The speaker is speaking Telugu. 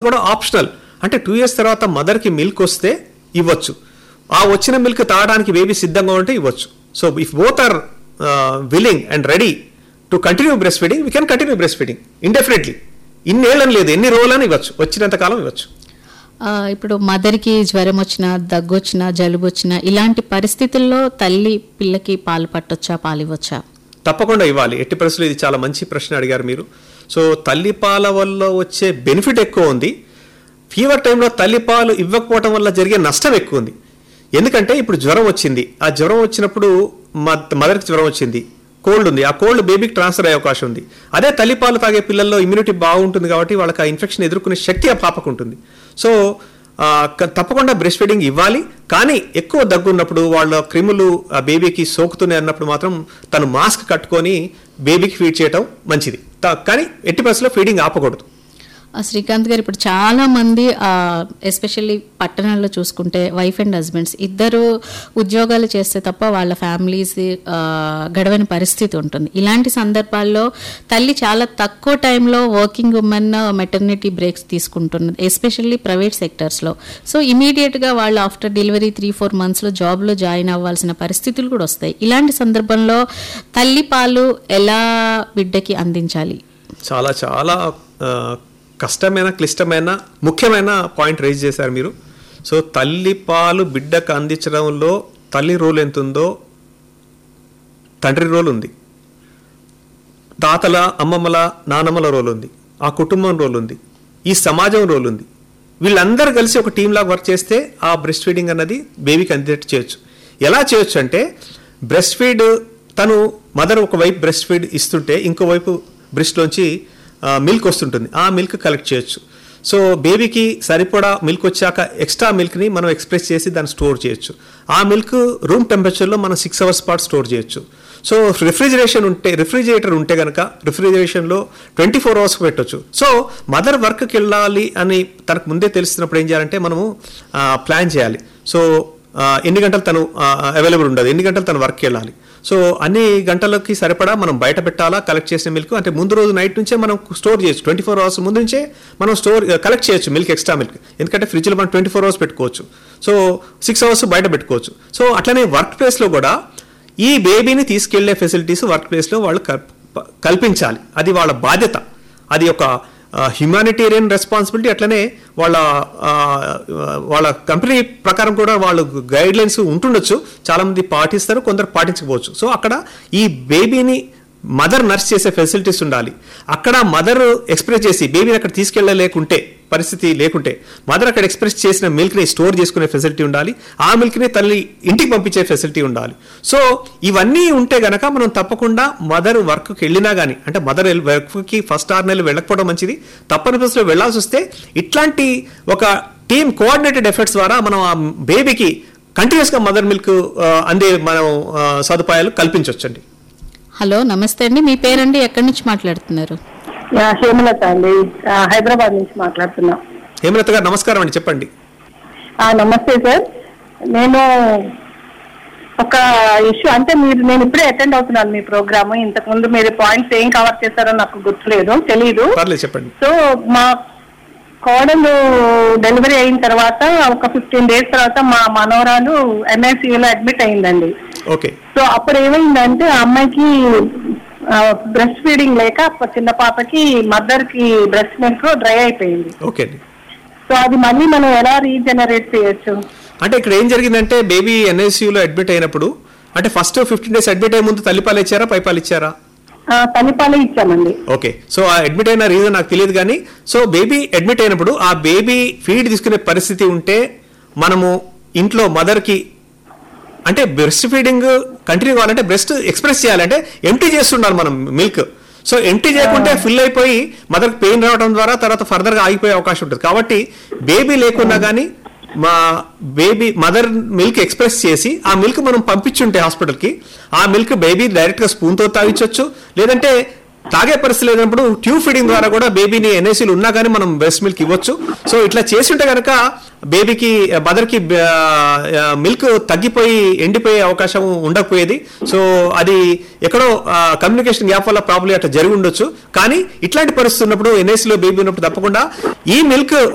కూడా ఆప్షనల్ అంటే టూ ఇయర్స్ తర్వాత మదర్కి మిల్క్ వస్తే ఇవ్వచ్చు ఆ వచ్చిన మిల్క్ తాగడానికి బేబీ సిద్ధంగా ఉంటే ఇవ్వచ్చు so if both are willing and ready to continue breast feeding we can continue breast feeding indefinitely ఇన్నేళ్ళని లేదు ఎన్ని రోజులని ఇవ్వచ్చు వచ్చినంత కాలం ఇవ్వచ్చు ఆ, ఇప్పుడు మదర్కి జ్వరం వచ్చినా దగ్గు వచ్చినా జలుబు వచ్చినా ఇలాంటి పరిస్థితుల్లో తల్లి పిల్లకి పాలు పట్టొచ్చా పాలు ఇవ్వచ్చా తప్పకుండా ఇవ్వాలి ఎట్టి పరిస్థితులు ఇది చాలా మంచి ప్రశ్న అడిగారు మీరు సో తల్లిపాల వల్ల వచ్చే బెనిఫిట్ ఎక్కువ ఉంది ఫీవర్ టైంలో తల్లిపాలు ఇవ్వకపోవటం వల్ల జరిగే నష్టం ఎక్కువ ఉంది ఎందుకంటే ఇప్పుడు జ్వరం వచ్చింది ఆ జ్వరం వచ్చినప్పుడు మదర్కి జ్వరం వచ్చింది కోల్డ్ ఉంది ఆ కోల్డ్ బేబీకి ట్రాన్స్ఫర్ అయ్యే అవకాశం ఉంది అదే తల్లిపాలు తాగే పిల్లల్లో ఇమ్యూనిటీ బాగుంటుంది కాబట్టి వాళ్ళకి ఆ ఇన్ఫెక్షన్ ఎదుర్కొనే శక్తి ఆ పాపకు ఉంటుంది సో ఆ, క- తప్పకుండా బ్రెస్ట్ ఫీడింగ్ ఇవ్వాలి కానీ ఎక్కువ దగ్గు ఉన్నప్పుడు వాళ్ళ క్రిములు ఆ బేబీకి సోకుతున్నాయి అన్నప్పుడు మాత్రం తను మాస్క్ కట్టుకొని బేబీకి ఫీడ్ చేయటం మంచిది త- కానీ ఎట్టి పరిస్థితుల్లో ఫీడింగ్ ఆపకూడదు ఆ, శ్రీకాంత్ గారు ఇప్పుడు చాలా మంది ఎస్పెషల్లీ పట్టణాల్లో చూసుకుంటే వైఫ్ అండ్ హస్బెండ్స్ ఇద్దరు ఉద్యోగాలు చేస్తే తప్ప వాళ్ళ ఫ్యామిలీస్ గడవని పరిస్థితి ఉంటుంది ఇలాంటి సందర్భాల్లో తల్లి చాలా తక్కువ టైంలో వర్కింగ్ ఉమెన్ మెటర్నిటీ బ్రేక్స్ తీసుకుంటున్నది ఎస్పెషల్లీ ప్రైవేట్ సెక్టర్స్లో సో ఇమీడియట్గా వాళ్ళు ఆఫ్టర్ డెలివరీ త్రీ ఫోర్ మంత్స్లో జాబ్లో జాయిన్ అవ్వాల్సిన పరిస్థితులు కూడా వస్తాయి ఇలాంటి సందర్భంలో తల్లి పాలు ఎలా బిడ్డకి అందించాలి చాలా చాలా ఆ, కష్టమైన క్లిష్టమైన ముఖ్యమైన పాయింట్ రైజ్ చేశారు మీరు సో తల్లి పాలు బిడ్డకు అందించడంలో తల్లి రోల్ ఎంత ఉందో తండ్రి రోల్ ఉంది తాతల అమ్మమ్మల నానమ్మల రోల్ ఉంది ఆ కుటుంబం రోల్ ఉంది ఈ సమాజం రోల్ ఉంది వీళ్ళందరూ కలిసి ఒక టీమ్ లాగా వర్క్ చేస్తే ఆ బ్రెస్ట్ ఫీడింగ్ అన్నది బేబీకి అందేట్టు చేయొచ్చు ఎలా చేయొచ్చు అంటే బ్రెస్ట్ ఫీడ్ తను మదర్ ఒక వైపు బ్రెస్ట్ ఫీడ్ ఇస్తుంటే ఇంకోవైపు బ్రెస్ట్లోంచి మిల్క్ వస్తుంటుంది ఆ మిల్క్ కలెక్ట్ చేయొచ్చు సో బేబీకి సరిపడా మిల్క్ వచ్చాక ఎక్స్ట్రా మిల్క్ని మనం ఎక్స్ప్రెస్ చేసి దాన్ని స్టోర్ చేయొచ్చు ఆ మిల్క్ రూమ్ టెంపరేచర్లో మనం సిక్స్ అవర్స్ పాటు స్టోర్ చేయొచ్చు సో రిఫ్రిజిరేషన్ ఉంటే రిఫ్రిజిరేటర్ ఉంటే కనుక రిఫ్రిజిరేషన్లో ట్వంటీ ఫోర్ అవర్స్ పెట్టొచ్చు సో మదర్ వర్క్కి వెళ్ళాలి అని తనకు ముందే తెలుస్తున్నప్పుడు ఏం చేయాలంటే మనము ప్లాన్ చేయాలి సో ఆ, ఎన్ని గంటలు తను అవైలబుల్ ఉండదు ఎన్ని గంటలు తను వర్క్కి వెళ్ళాలి సో అన్ని గంటలకి సరిపడా మనం బయట పెట్టాలా కలెక్ట్ చేసిన మిల్క్ అంటే ముందు రోజు నైట్ నుంచే మనం స్టోర్ చేయొచ్చు ట్వంటీ ఫోర్ అవర్స్ ముందు నుంచే మనం స్టోర్ కలెక్ట్ చేయొచ్చు మిల్క్ ఎక్స్ట్రా మిల్క్ ఎందుకంటే ఫ్రిడ్జ్లో మనం ట్వంటీ ఫోర్ అవర్స్ పెట్టుకోవచ్చు సో సిక్స్ అవర్స్ బయట పెట్టుకోవచ్చు సో అట్లనే వర్క్ ప్లేస్లో కూడా ఈ బేబీని తీసుకెళ్లే ఫెసిలిటీస్ వర్క్ ప్లేస్లో వాళ్ళు కల్ప- కల్పించాలి అది వాళ్ళ బాధ్యత అది ఒక హ్యుమానిటేరియన్ రెస్పాన్సిబిలిటీ అట్లనే వాళ్ళ ఆ, వాళ్ళ కంపెనీ ప్రకారం కూడా వాళ్ళు గైడ్ లైన్స్ ఉంటుండొచ్చు చాలా మంది పాటిస్తారు కొందరు పాటించకపోవచ్చు సో అక్కడ ఈ బేబీని మదర్ నర్స్ చేసే ఫెసిలిటీస్ ఉండాలి అక్కడ మదర్ ఎక్స్ప్రెస్ చేసి బేబీని అక్కడ తీసుకెళ్ళలేకుంటే పరిస్థితి లేకుంటే మదర్ అక్కడ ఎక్స్ప్రెస్ చేసిన మిల్క్ని స్టోర్ చేసుకునే ఫెసిలిటీ ఉండాలి ఆ మిల్క్ని తల్లి ఇంటికి పంపించే ఫెసిలిటీ ఉండాలి సో ఇవన్నీ ఉంటే గనక మనం తప్పకుండా మదర్ వర్క్కి వెళ్ళినా కానీ అంటే మదర్ వర్క్కి ఫస్ట్ ఆరు నెలలు వెళ్ళకపోవడం మంచిది తప్పని పరిస్థితిలో వెళ్ళాల్సి వస్తే ఇట్లాంటి ఒక టీమ్ కోఆర్డినేటెడ్ ఎఫర్ట్స్ ద్వారా మనం ఆ బేబీకి కంటిన్యూస్గా మదర్ మిల్క్ అందే మనం ఆ, సదుపాయాలు కల్పించవచ్చండి హలో నమస్తే అండి మీ పేరండి ఎక్కడి నుంచి మాట్లాడుతున్నారు యా, హేమలత అండి ఆ, హైదరాబాద్ నుంచి మాట్లాడుతున్నా హేమలత గారు నమస్కారం అండి చెప్పండి ఆ, నమస్తే సార్ నేను ఒక ఇష్యూ అంటే మీరు నేను ఇప్పుడే అటెండ్ అవుతున్నాను మీ ప్రోగ్రామ్ ఇంతకు ముందు మీరు పాయింట్స్ ఏం కవర్ చేశారో నాకు గుర్తులేదు తెలీదు పర్లేదు చెప్పండి సో మా కోడలు డెలివరీ అయిన తర్వాత ఒక ఫిఫ్టీన్ డేస్ తర్వాత మా మనవరాలు ఎంఐసీయూలో అడ్మిట్ అయిందండి ఓకే సో అప్పుడు ఏమైందంటే ఆ అమ్మాయికి బ్రెస్ట్ ఫీడింగ్ లేక ప- చిన్న పాపకి మదర్ కి బ్రెస్ట్ మిల్క్ డ్రై అయిపోయింది ఓకే అండి సో అది మళ్ళీ మనం ఎలా రీజనరేట్ చేయొచ్చు అంటే ఇక్కడ ఏం జరిగిందంటే బేబీ ఎన్ఐసీయూలో అడ్మిట్ అయినప్పుడు అంటే ఫస్ట్ ఫిఫ్టీన్ డేస్ అడ్మిట్ అయ్యే ముందు తల్లిపాలు ఇచ్చారా పైపాలు ఇచ్చారా ఆ, తల్లిపాలే ఇచ్చామండి ఓకే సో ఆ అడ్మిట్ అయిన రీజన్ నాకు తెలియదు కానీ సో బేబీ అడ్మిట్ అయినప్పుడు ఆ బేబీ ఫీడ్ తీసుకునే పరిస్థితి ఉంటే మనము ఇంట్లో మదర్కి అంటే బ్రెస్ట్ ఫీడింగ్ కంటిన్యూ కావాలంటే బ్రెస్ట్ ఎక్స్ప్రెస్ చేయాలంటే ఎంటీ చేస్తుండాలి మనం మిల్క్ సో ఎంటీ చేయకుంటే ఫిల్ అయిపోయి మదర్కి పెయిన్ రావడం ద్వారా తర్వాత ఫర్దర్గా ఆగిపోయే అవకాశం ఉంటుంది కాబట్టి బేబీ లేకున్నా కానీ మా బేబీ మదర్ మిల్క్ ఎక్స్ప్రెస్ చేసి ఆ మిల్క్ మనం పంపించుంటే హాస్పిటల్కి ఆ మిల్క్ బేబీ డైరెక్ట్గా స్పూన్తో తాగించవచ్చు లేదంటే తాగే పరిస్థితి లేనప్పుడు ట్యూబ్ ఫీడింగ్ ద్వారా కూడా బేబీని ఎన్ఏసీలు ఉన్నా కానీ మనం బ్రెస్ట్ మిల్క్ ఇవ్వచ్చు సో ఇట్లా చేసి ఉంటే కనుక బేబీకి మదర్కి మిల్క్ తగ్గిపోయి ఎండిపోయే అవకాశం ఉండకపోయేది సో అది ఎక్కడో కమ్యూనికేషన్ గ్యాప్ వల్ల ప్రాబ్లం అట్లా జరిగి ఉండొచ్చు కానీ ఇట్లాంటి పరిస్థితి ఉన్నప్పుడు ఎన్ఏసీలో బేబీ ఉన్నప్పుడు తప్పకుండా ఈ మిల్క్